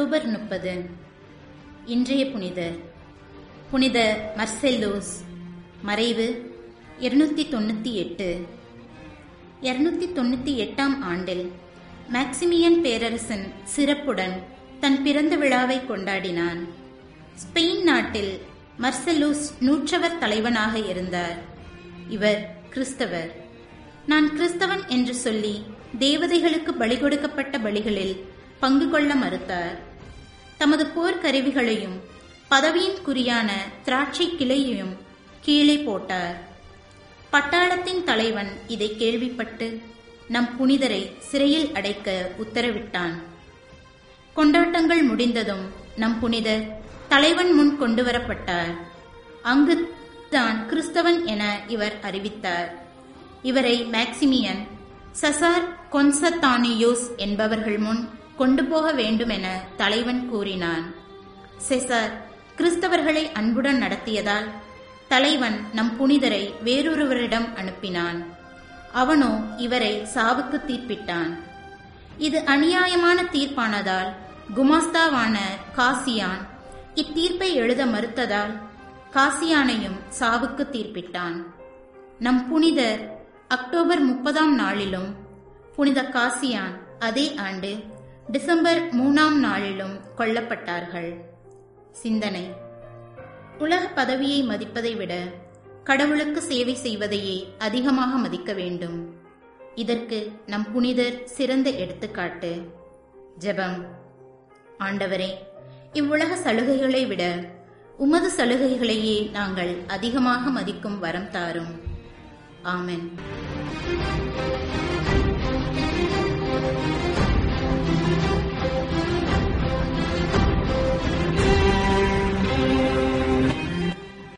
October முப்பது இன்றைய புனிதர் புனித மர்செல்லோஸ் மறைவு இருநூத்தி தொண்ணூத்தி எட்டு இருநூத்தி தொண்ணூத்தி எட்டாம் ஆண்டில் மேக்சிமியன் பேரரசன் சிறப்புடன் தன் பிறந்த விழாவை கொண்டாடினான் ஸ்பெயின் நாட்டில் மர்செல்லோஸ் நூற்றவர் தலைவனாக இருந்தார் இவர் கிறிஸ்தவர் நான் கிறிஸ்தவன் என்று சொல்லி தேவதைகளுக்கு பலி கொடுக்கப்பட்ட பலிகளில் பங்கு கொள்ள மறுத்தார் தமது போர் கருவிகளையும் பதவியின் குறியான திராட்சை கிளையையும் கீழே போட்டார் பட்டாளத்தின் தலைவன் இதை கேள்விப்பட்டு நம் புனிதரை சிறையில் அடைக்க உத்தரவிட்டான் கொண்டாட்டங்கள் முடிந்ததும் நம் புனிதர் தலைவன் முன் கொண்டு வரப்பட்டார் அங்கு தான் கிறிஸ்தவன் என இவர் அறிவித்தார் இவரை மேக்சிமியன் சசார் கொன்சத்தானியோஸ் என்பவர்கள் முன் கொண்டு போக வேண்டுமென தலைவன் கூறினான் செசார் கிறிஸ்தவர்களை அன்புடன் நடத்தியதால் தலைவன் நம் புனிதரை வேறொருவரிடம் அனுப்பினான் அவனோ இவரை சாவுக்கு தீர்ப்பிட்டான் இது அநியாயமான தீர்ப்பானதால் குமாஸ்தாவான காசியான் இத்தீர்ப்பை எழுத மறுத்ததால் காசியானையும் சாவுக்கு தீர்ப்பிட்டான் நம் புனிதர் அக்டோபர் முப்பதாம் நாளிலும் புனித காசியான் அதே ஆண்டு டிசம்பர் மூணாம் நாளிலும் கொல்லப்பட்டார்கள் சிந்தனை உலக பதவியை மதிப்பதை விட கடவுளுக்கு சேவை செய்வதையே அதிகமாக மதிக்க வேண்டும் இதற்கு நம் புனிதர் சிறந்த எடுத்துக்காட்டு ஜெபம் ஆண்டவரே இவ்வுலக சலுகைகளை விட உமது சலுகைகளையே நாங்கள் அதிகமாக மதிக்கும் வரம் தாரும் ஆமென்